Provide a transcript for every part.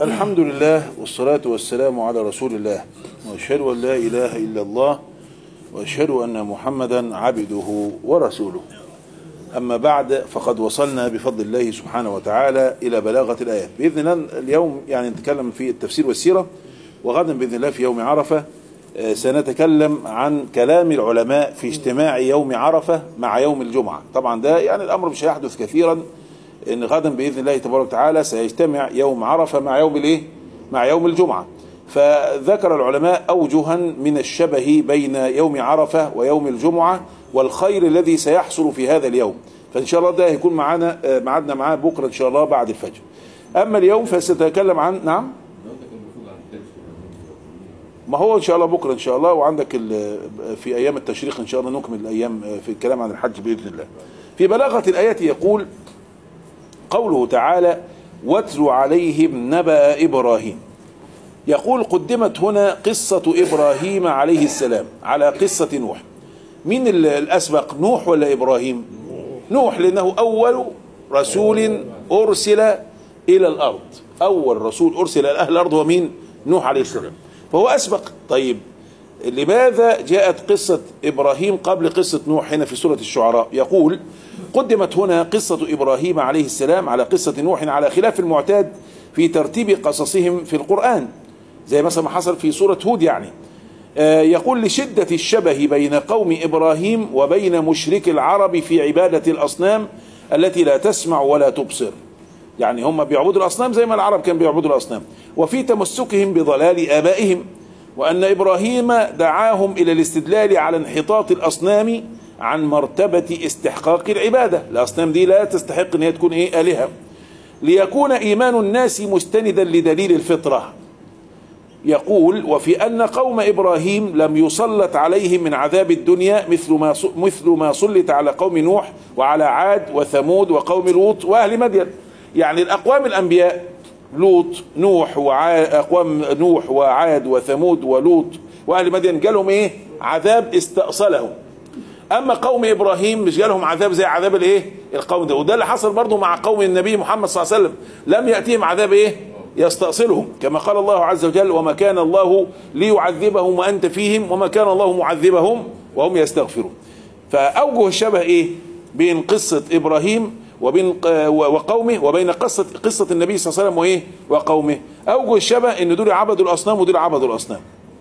الحمد لله والصلاة والسلام على رسول الله وأشهد أن لا إله إلا الله وأشهد أن محمدا عبده ورسوله أما بعد فقد وصلنا بفضل الله سبحانه وتعالى إلى بلاغة الآيات بإذن الله اليوم يعني نتكلم في التفسير والسيرة وغدا بإذن الله في يوم عرفة آه، سنتكلم عن كلام العلماء في اجتماع يوم عرفة مع يوم الجمعة طبعا ده يعني الأمر مش هيحدث كثيرا ان غدا باذن الله تبارك وتعالى سيجتمع يوم عرفه مع يوم الايه؟ مع يوم الجمعه. فذكر العلماء اوجها من الشبه بين يوم عرفه ويوم الجمعه والخير الذي سيحصل في هذا اليوم. فان شاء الله ده هيكون معانا آه، ميعادنا معاه بكره ان شاء الله بعد الفجر. اما اليوم فسنتكلم عن نعم ما هو ان شاء الله بكره ان شاء الله وعندك ال- في ايام التشريق ان شاء الله نكمل الايام آه، في الكلام عن الحج باذن الله. في بلاغه الايات يقول قوله تعالى واتل عليهم نبأ إبراهيم يقول قدمت هنا قصة إبراهيم عليه السلام على قصة نوح مين ال- الأسبق نوح ولا إبراهيم نوح لأنه أول رسول أرسل إلى الأرض أول رسول أرسل إلى أهل الأرض هو مين نوح عليه السلام فهو أسبق طيب لماذا جاءت قصة إبراهيم قبل قصة نوح هنا في سورة الشعراء يقول قدمت هنا قصة إبراهيم عليه السلام على قصة نوح على خلاف المعتاد في ترتيب قصصهم في القرآن زي مثلا ما حصل في سورة هود يعني آه، يقول لشدة الشبه بين قوم إبراهيم وبين مشرك العرب في عبادة الأصنام التي لا تسمع ولا تبصر يعني هم بيعبدوا الأصنام زي ما العرب كانوا بيعبدوا الأصنام وفي تمسكهم بضلال آبائهم وأن إبراهيم دعاهم إلى الاستدلال على انحطاط الأصنام عن مرتبة استحقاق العبادة الأصنام دي لا تستحق أن هي تكون إيه آلهة ليكون إيمان الناس مستندا لدليل الفطرة يقول وفي أن قوم إبراهيم لم يسلط عليهم من عذاب الدنيا مثل ما مثل ما سلط على قوم نوح وعلى عاد وثمود وقوم لوط وأهل مدين يعني الأقوام الأنبياء لوط نوح وعاد أقوام نوح وعاد وثمود ولوط وأهل مدين جالهم إيه عذاب استأصلهم اما قوم ابراهيم مش جالهم عذاب زي عذاب الايه القوم ده وده اللي حصل برضه مع قوم النبي محمد صلى الله عليه وسلم لم ياتيهم عذاب ايه يستأصلهم كما قال الله عز وجل وما كان الله ليعذبهم وانت فيهم وما كان الله معذبهم وهم يستغفرون فاوجه الشبه ايه بين قصه ابراهيم وبين ق- وقومه وبين قصه قصه النبي صلى الله عليه وسلم وايه وقومه اوجه الشبه ان دول عبدوا الاصنام ودول عبدوا الاصنام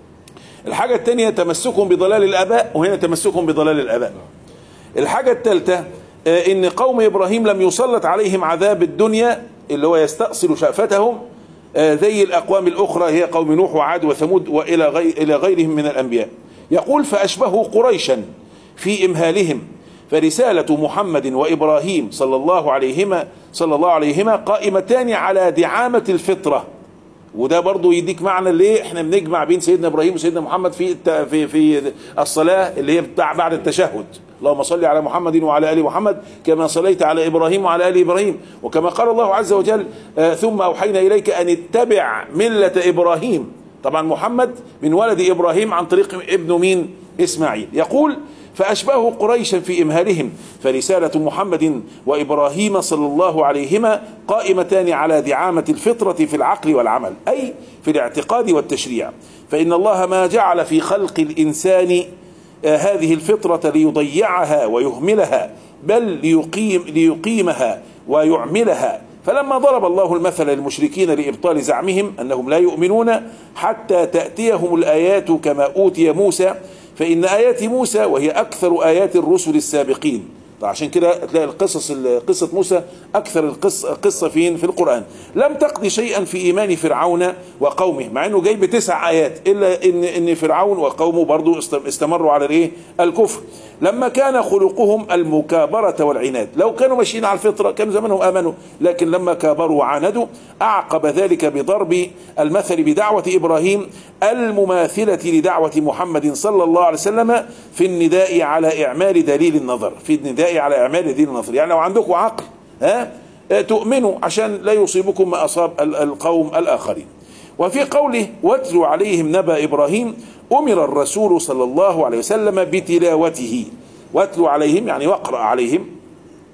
الحاجة الثانية تمسكهم بضلال الآباء وهنا تمسكهم بضلال الآباء الحاجة الثالثة آه، إن قوم إبراهيم لم يسلط عليهم عذاب الدنيا اللي هو يستأصل شأفتهم آه، زي الأقوام الأخرى هي قوم نوح وعاد وثمود وإلى غير إلى غيرهم من الأنبياء يقول فأشبهوا قريشا في إمهالهم فرسالة محمد وإبراهيم صلى الله عليهما صلى الله عليهما قائمتان على دعامة الفطرة وده برضو يديك معنى ليه احنا بنجمع بين سيدنا ابراهيم وسيدنا محمد في الت- في في الصلاه اللي هي بتاع بعد التشهد اللهم صل على محمد وعلى ال محمد كما صليت على ابراهيم وعلى ال ابراهيم وكما قال الله عز وجل آه ثم اوحينا اليك ان اتبع مله ابراهيم طبعا محمد من ولد ابراهيم عن طريق ابنه مين اسماعيل يقول فأشبهوا قريشا في إمهالهم فرسالة محمد وإبراهيم صلى الله عليهما قائمتان على دعامة الفطرة في العقل والعمل أي في الاعتقاد والتشريع فإن الله ما جعل في خلق الإنسان آه، هذه الفطرة ليضيعها ويهملها بل ليقيم ليقيمها ويعملها فلما ضرب الله المثل للمشركين لإبطال زعمهم أنهم لا يؤمنون حتى تأتيهم الآيات كما أوتي موسى فإن آيات موسى وهي أكثر آيات الرسل السابقين عشان كده تلاقي القصص قصة موسى أكثر القصة قصة فين في القرآن لم تقضي شيئا في إيمان فرعون وقومه مع أنه جاي بتسع آيات إلا إن إن فرعون وقومه برضو است- استمروا على الإيه الكفر لما كان خلقهم المكابرة والعناد لو كانوا ماشيين على الفطرة كان زمانهم آمنوا لكن لما كابروا وعاندوا أعقب ذلك بضرب المثل بدعوة إبراهيم المماثلة لدعوة محمد صلى الله عليه وسلم في النداء على إعمال دليل النظر في النداء على إعمال دليل النظر يعني لو عندكم عقل ها آه، تؤمنوا عشان لا يصيبكم ما أصاب ال- القوم الآخرين وفي قوله واتلوا عليهم نبأ إبراهيم أمر الرسول صلى الله عليه وسلم بتلاوته واتلوا عليهم يعني واقرأ عليهم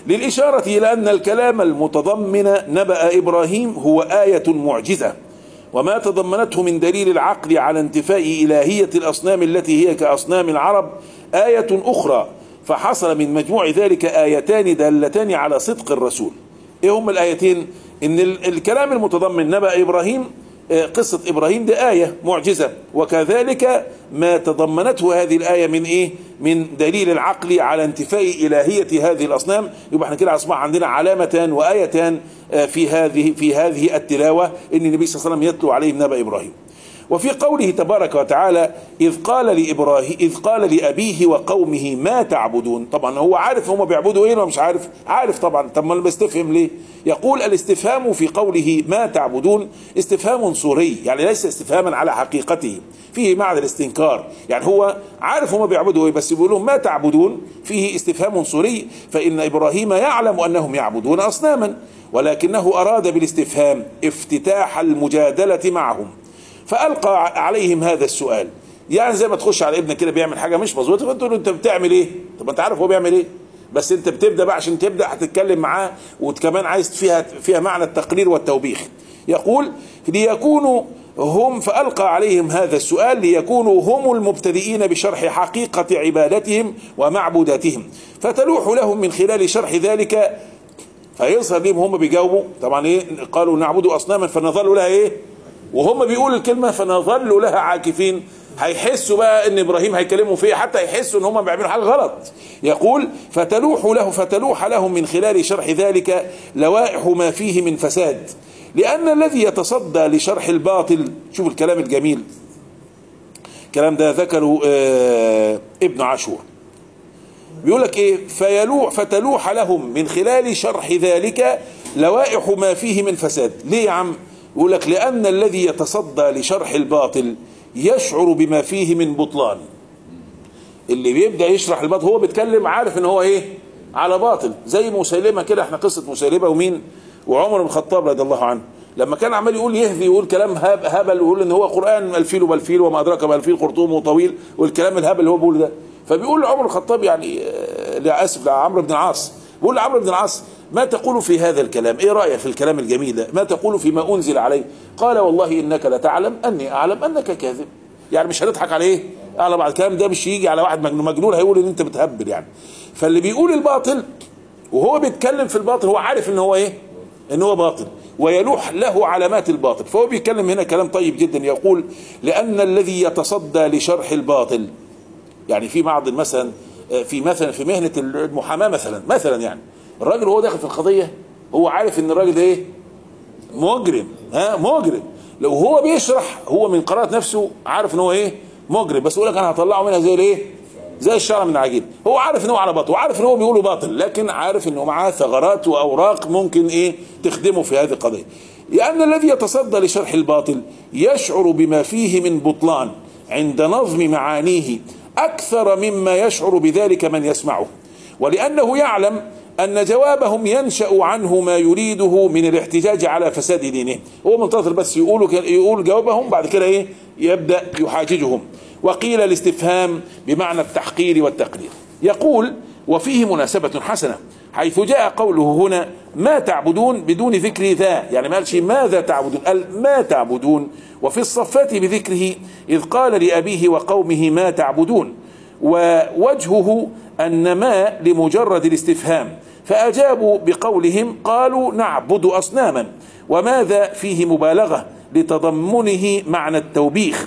للإشارة إلى أن الكلام المتضمن نبأ إبراهيم هو آية معجزة وما تضمنته من دليل العقل على انتفاء إلهية الأصنام التي هي كأصنام العرب آية أخرى فحصل من مجموع ذلك آيتان دالتان على صدق الرسول إيه هم الآيتين إن الكلام المتضمن نبأ إبراهيم قصة إبراهيم دي آية معجزة وكذلك ما تضمنته هذه الآية من إيه من دليل العقل على انتفاء إلهية هذه الأصنام يبقى احنا كده أصبح عندنا علامتان وآيتان في هذه في هذه التلاوة إن النبي صلى الله عليه وسلم يتلو عليهم نبأ إبراهيم وفي قوله تبارك وتعالى إذ قال لإبراهيم إذ قال لأبيه وقومه ما تعبدون طبعا هو عارف هم بيعبدوا إيه ولا مش عارف عارف طبعا طب ما بيستفهم ليه يقول الاستفهام في قوله ما تعبدون استفهام صوري يعني ليس استفهاما على حقيقته فيه معنى الاستنكار يعني هو عارف هم بيعبدوا ايه بس بيقول لهم ما تعبدون فيه استفهام صوري فإن إبراهيم يعلم أنهم يعبدون أصناما ولكنه أراد بالاستفهام افتتاح المجادلة معهم فألقى عليهم هذا السؤال يعني زي ما تخش على ابنك كده بيعمل حاجة مش مظبوطة فتقول له انت بتعمل ايه طب انت عارف هو بيعمل ايه بس انت بتبدا بقى عشان تبدا هتتكلم معاه وكمان عايز فيها فيها معنى التقرير والتوبيخ يقول ليكونوا هم فألقى عليهم هذا السؤال ليكونوا هم المبتدئين بشرح حقيقة عبادتهم ومعبوداتهم فتلوح لهم من خلال شرح ذلك فيظهر لهم هم بيجاوبوا طبعا ايه قالوا نعبد اصناما فنظل لها ايه وهم بيقولوا الكلمه فنظل لها عاكفين هيحسوا بقى ان ابراهيم هيكلمهم فيه حتى يحسوا ان هم بيعملوا حاجه غلط يقول فتلوح له فتلوح لهم من خلال شرح ذلك لوائح ما فيه من فساد لان الذي يتصدى لشرح الباطل شوف الكلام الجميل الكلام ده ذكره آه ابن عاشور بيقول لك ايه فيلوح فتلوح لهم من خلال شرح ذلك لوائح ما فيه من فساد ليه يا عم يقول لك لان الذي يتصدى لشرح الباطل يشعر بما فيه من بطلان اللي بيبدا يشرح الباطل هو بيتكلم عارف ان هو ايه على باطل زي مسيلمه كده احنا قصه مسيلمه ومين وعمر بن الخطاب رضي الله عنه لما كان عمال يقول يهذي يقول كلام هب هبل ويقول ان هو قران الفيل بالفيل وما ادراك ما الفيل خرطومه طويل والكلام الهبل اللي هو بيقول ده فبيقول لعمر الخطاب يعني لاسف لعمرو بن العاص بيقول لعمرو بن العاص ما تقول في هذا الكلام ايه رايك في الكلام الجميل ده ما تقول فيما انزل عليه قال والله انك لتعلم اني اعلم انك كاذب يعني مش هنضحك عليه على بعض الكلام ده مش يجي على واحد مجنون مجنون هيقول ان انت بتهبل يعني فاللي بيقول الباطل وهو بيتكلم في الباطل هو عارف ان هو ايه ان هو باطل ويلوح له علامات الباطل فهو بيتكلم هنا كلام طيب جدا يقول لان الذي يتصدى لشرح الباطل يعني في بعض مثلا في مثلا في مهنه المحاماه مثلا مثلا يعني الراجل وهو داخل في القضيه هو عارف ان الراجل ده ايه مجرم ها مجرم لو هو بيشرح هو من قراءه نفسه عارف ان هو ايه مجرم بس يقول لك انا هطلعه منها زي الايه زي الشعر من العجين هو عارف ان هو على باطل وعارف ان هو بيقوله باطل لكن عارف انه معاه ثغرات واوراق ممكن ايه تخدمه في هذه القضيه لان الذي يتصدى لشرح الباطل يشعر بما فيه من بطلان عند نظم معانيه اكثر مما يشعر بذلك من يسمعه ولانه يعلم ان جوابهم ينشا عنه ما يريده من الاحتجاج على فساد دينه هو منتظر بس يقول يقول جوابهم بعد كده ايه يبدا يحاججهم وقيل الاستفهام بمعنى التحقير والتقرير يقول وفيه مناسبة حسنة حيث جاء قوله هنا ما تعبدون بدون ذكر ذا يعني ما قالش ماذا تعبدون قال ما تعبدون وفي الصفات بذكره إذ قال لأبيه وقومه ما تعبدون ووجهه أن ما لمجرد الاستفهام فأجابوا بقولهم قالوا نعبد أصناما وماذا فيه مبالغة لتضمنه معنى التوبيخ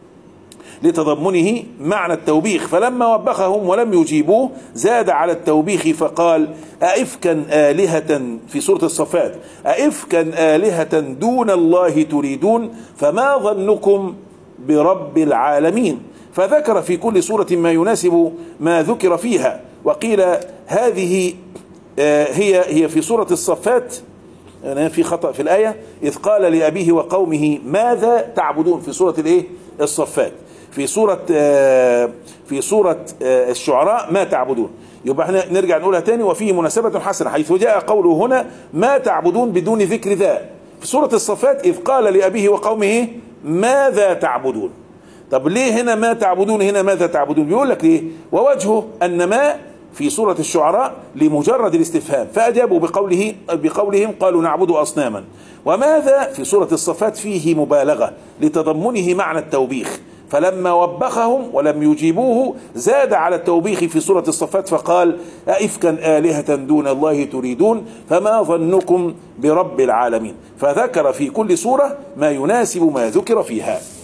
لتضمنه معنى التوبيخ فلما وبخهم ولم يجيبوه زاد على التوبيخ فقال أئفكا آلهة في سورة الصفات أئفكا آلهة دون الله تريدون فما ظنكم برب العالمين فذكر في كل سورة ما يناسب ما ذكر فيها وقيل هذه هي هي في سورة الصفات في خطأ في الآية إذ قال لأبيه وقومه ماذا تعبدون في سورة الإيه الصفات في سورة في سورة الشعراء ما تعبدون يبقى احنا نرجع نقولها تاني وفيه مناسبة حسنة حيث جاء قوله هنا ما تعبدون بدون ذكر ذا في سورة الصفات إذ قال لأبيه وقومه ماذا تعبدون طب ليه هنا ما تعبدون هنا ماذا تعبدون بيقول لك ليه ووجهه أن ما في سورة الشعراء لمجرد الاستفهام فأجابوا بقوله بقولهم قالوا نعبد أصناما وماذا في سورة الصفات فيه مبالغة لتضمنه معنى التوبيخ فلما وبخهم ولم يجيبوه زاد على التوبيخ في سورة الصفات فقال أئفكا آلهة دون الله تريدون فما ظنكم برب العالمين فذكر في كل سورة ما يناسب ما ذكر فيها